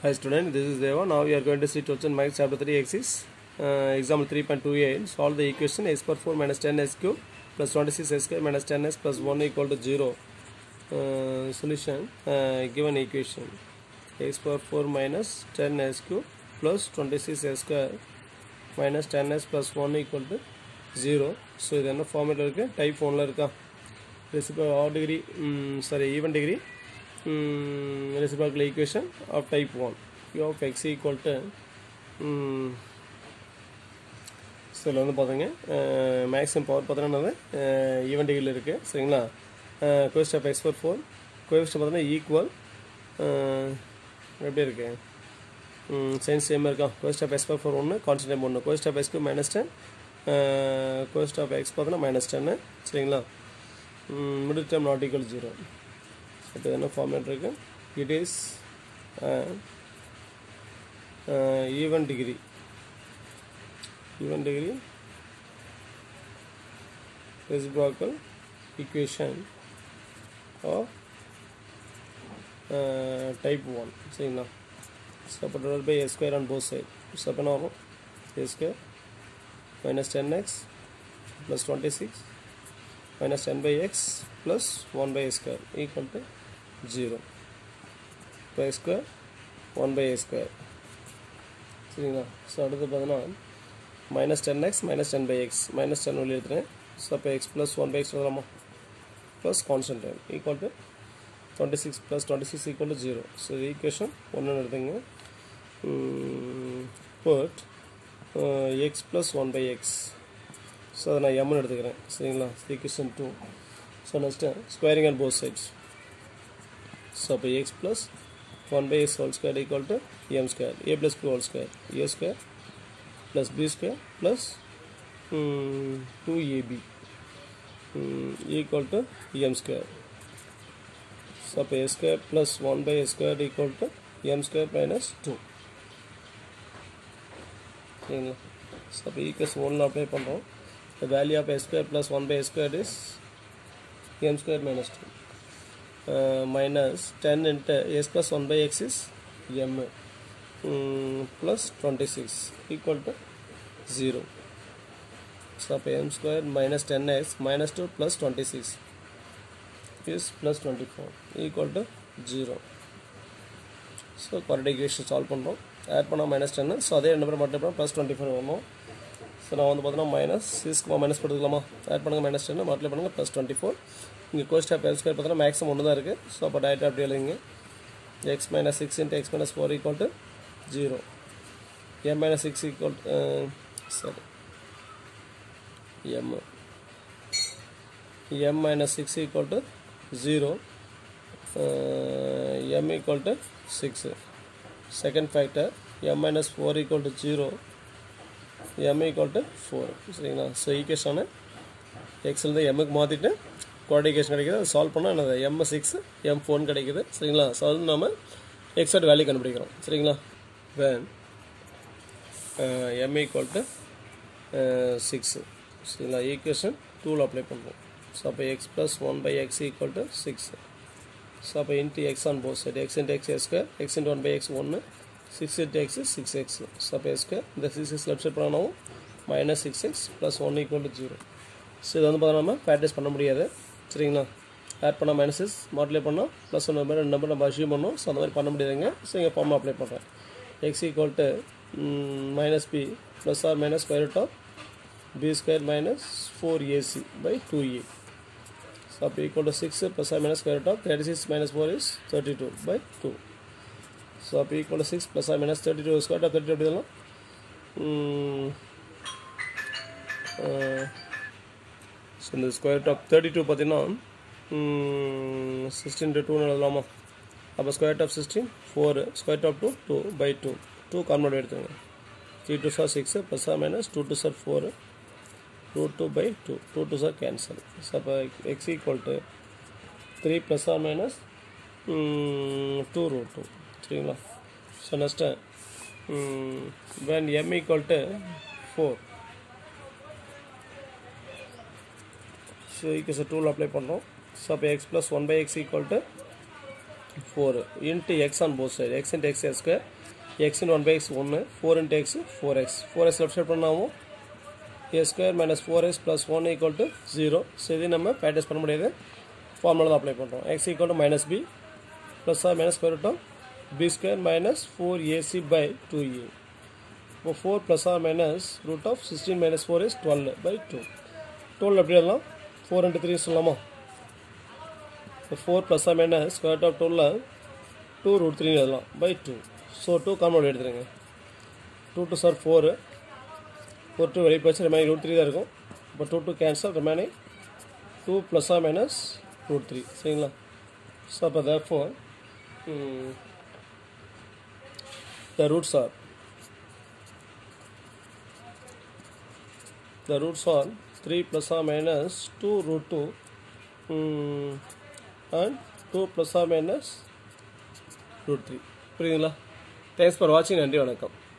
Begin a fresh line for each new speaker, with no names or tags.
Hi student, this is Deva. Now we are going to see question max chapter 3 exercise. Uh, example 3.28. Solve the equation x power 4 minus 10s cube plus 26 s square minus 10s plus 1 equal to 0. Uh, solution uh, given equation x power 4 minus 10s cube plus 26 s square minus 10s plus 1 equal to 0. So இது என்ன ஃபார்மேட்டில் இருக்குது type ஒன்ல இருக்கா reciprocal or degree sorry even degree reciprocal equation of type 1 u of x equal to so இதில் வந்து பார்த்தீங்க maximum power பார்த்தீங்கன்னா ஈவன் டிகிரியில் இருக்குது சரிங்களா coefficient of x four four coefficient பார்த்தீங்கன்னா ஈக்குவல் எப்படி இருக்கு சயின்ஸ் சேம் இருக்கா coefficient of x four four ஒன்று கான்ஸ்டன்ட் ஒன்று கோஸ்ட் ஆஃப் எக்ஸ்க்கு minus ten coefficient of x பார்த்தீங்கன்னா மைனஸ் டென்னு சரிங்களா middle term not equal zero இப்போ என்ன ஃபார்மேட் இருக்கு it is even degree even degree reciprocal equation of uh, type 1 சரிங்களா ஸோ அப்போ divide by s square on both side so அப்போ என்ன ஆகும் a square minus ten x plus twenty six minus 10 by x plus 1 by x square equal to 0 by square 1 by x square சரிங்களா so அடுத்து பார்த்தீங்கன்னா minus ten x minus ten by x minus ten வெளியே எடுத்துறேன் so அப்போ x plus one by x வரலாமா plus constant term equal to twenty six plus twenty six equal to zero so இது equation ஒன்று எடுத்துங்க but x plus one by x so அதை நான் எம்னு எடுத்துக்கிறேன் சரிங்களா equation two so next squaring and both sides so அப்போ x plus one by X whole square equal to m square a plus b whole square a square plus b square plus two ab equal to m square so அப்போ s square plus one by s square equal to m square minus two சரிங்களா so அப்போ equation ஒன்று apply பண்ணுறோம் the value of s square plus 1 by s square is m square minus 2 uh, minus 10 into s plus 1 by x is m um, plus 26 equal to 0 so m square minus 10x minus 2 plus 26 is plus 24 equal to 0 so quadratic equation solve பண்ணுறோம் add பண்ணால் minus டென்னு so அதே number மட்டும் plus twenty four வரணும் so நான் வந்து பார்த்தீங்கன்னா minus சிக்ஸ்க்கு மைனஸ் போட்டுக்கலாமா ஆட் பண்ணுங்கள் மைனஸ் டென் மல்டிப்ளை பண்ணுங்கள் ப்ளஸ் டுவெண்ட்டி ஃபோர் இங்கே கோஸ்ட் ஆஃப் எல் ஸ்கொயர் பார்த்தீங்கன்னா மேக்ஸிமம் ஒன்று தான் இருக்குது ஸோ அப்போ டேரெக்டாக அப்படி எழுதுங்க x minus six into x minus four equal to zero m minus six equal சரி m M minus six equal to zero m equal to six second factor m minus four equal to zero m equal to four சரிங்களா so ஈக்குவேஷனை எக்ஸ்லேருந்து எம்முக்கு மாற்றிட்டு குவாடிகேஷன் கிடைக்குது அதை solve பண்ணால் என்னது M six M phone கிடைக்குது சரிங்களா ஸோ அது நம்ம எக்ஸோட வேல்யூ கண்டுபிடிக்கிறோம் சரிங்களா when m equal to six சரிங்களா ஈக்குவேஷன் டூவில் அப்ளை பண்ணுறோம் ஸோ அப்போ x plus one by x equal to six so அப்போ into x on both side x into x is square x into one by x ஒன்று six into x six x so அப்போ எக்ஸ்க்கு இந்த six x left side பண்ணணும் minus six x plus one equal to zero so இது வந்து பார்த்தா நம்ம practice பண்ண முடியாது சரிங்களா ஆட் பண்ணால் மைனஸ் சிக்ஸ் மாட்டிலே பண்ணோம் ப்ளஸ் ஒன் நம்பர் ரெண்டு நம்பர் நம்ம அச்சீவ் பண்ணோம் ஸோ அந்த மாதிரி பண்ண முடியாதுங்க ஸோ இங்கே ஃபார்ம் அப்ளை பண்ணுறேன் x equal to minus b plus or minus square root of b square minus four ac by two a so அப்போ equal to six plus or minus square root of thirty six minus four is thirty two by two so அப்போ equal to six plus or minus thirty two square of thirty two எப்படி so இந்த square of thirty two பார்த்தீங்கன்னா sixteen to டூன்னு எழுதலாமா அப்போ square of sixteen four square of two two by two two convert எடுத்துங்க three two are six plus or minus two two are four root 2 by 2 2 to are cancel so x equal to 3 plus or minus um, 2 root 2 சரிங்களா so next um, when m equal to 4 so equation 2 apply பண்ணுறோம் so அப்போ x plus 1 by x equal to four into x on both side x into x square x in one by x ஒன்று four into x four x four x left side பண்ணாமல் a square minus four x plus one equal to zero so இது நம்ம practice பண்ண முடியாது formula தான் apply பண்ணுறோம் x equal to minus b plus or minus square root b square minus four ac by two a இப்போ four plus or minus root of sixteen minus four is twelve by two twelve எப்படி எழுதலாம் four into three சொல்லலாமா இப்போ four plus or minus square of டுவெல்ல two root three எழுதலாம் by two so two common எடுத்துருங்க two two are four four two வெளியே போச்சு remaining root three தான் இருக்கும் இப்போ two two cancel remaining two plus or minus root three சரிங்களா so அப்போ therefore the roots are the roots are 3 plus or minus 2 root 2 mm, and 2 plus or minus root 3 புரியுதுங்களா thanks for வாட்சிங் நன்றி வணக்கம்